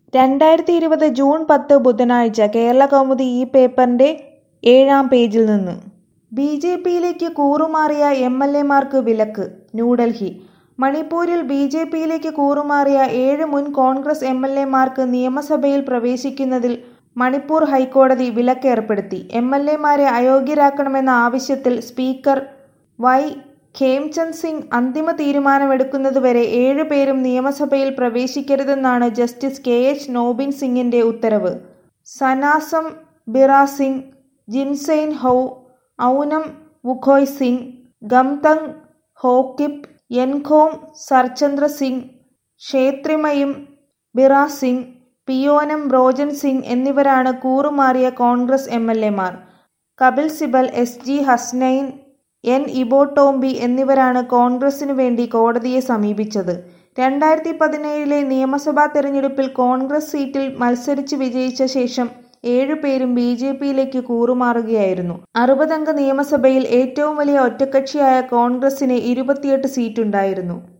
രണ്ടായിരത്തി ഇരുപത് ജൂൺ പത്ത് ബുധനാഴ്ച കേരളകൗമുദി ഈ പേപ്പറിന്റെ ഏഴാം പേജിൽ നിന്ന് ബി ജെ പിയിലേക്ക് കൂറുമാറിയ എം എൽ എമാർക്ക് വിലക്ക് ന്യൂഡൽഹി മണിപ്പൂരിൽ ബി ജെ പിയിലേക്ക് കൂറുമാറിയ ഏഴ് മുൻ കോൺഗ്രസ് എം എൽ എമാർക്ക് നിയമസഭയിൽ പ്രവേശിക്കുന്നതിൽ മണിപ്പൂർ ഹൈക്കോടതി വിലക്കേർപ്പെടുത്തി എം എൽ എമാരെ അയോഗ്യരാക്കണമെന്ന ആവശ്യത്തിൽ സ്പീക്കർ വൈ ഖേംചന്ദ് സിംഗ് അന്തിമ തീരുമാനമെടുക്കുന്നതുവരെ ഏഴ് പേരും നിയമസഭയിൽ പ്രവേശിക്കരുതെന്നാണ് ജസ്റ്റിസ് കെ എച്ച് നോബിൻ സിംഗിന്റെ ഉത്തരവ് സനാസം ബിറ സിംഗ് ജിൻസെയ്ൻ ഹൗ ഔനം വുഖോയ് സിംഗ് ഗംതങ് ഹോക്കിപ്പ് എൻഖോം സർചന്ദ്ര സിംഗ് ക്ഷേത്രിമയും ബിറ സിംഗ് പിയോനം ബ്രോജൻ സിംഗ് എന്നിവരാണ് കൂറുമാറിയ കോൺഗ്രസ് എം എൽ എമാർ Kapil Sibal S G Hasnain N Ibotombi എന്നിവരാണ് കോൺഗ്രസിനു വേണ്ടി കോടതിയെ സമീപിച്ചത് രണ്ടായിരത്തി പതിനേഴിലെ നിയമസഭാ തെരഞ്ഞെടുപ്പിൽ കോൺഗ്രസ് സീറ്റിൽ മത്സരിച്ച് വിജയിച്ച ശേഷം ഏഴുപേരും ബി ജെ പിയിലേക്ക് കൂറുമാറുകയായിരുന്നു അറുപതംഗ നിയമസഭയിൽ ഏറ്റവും വലിയ ഒറ്റക്കക്ഷിയായ കോൺഗ്രസിന് ഇരുപത്തിയെട്ട് സീറ്റുണ്ടായിരുന്നു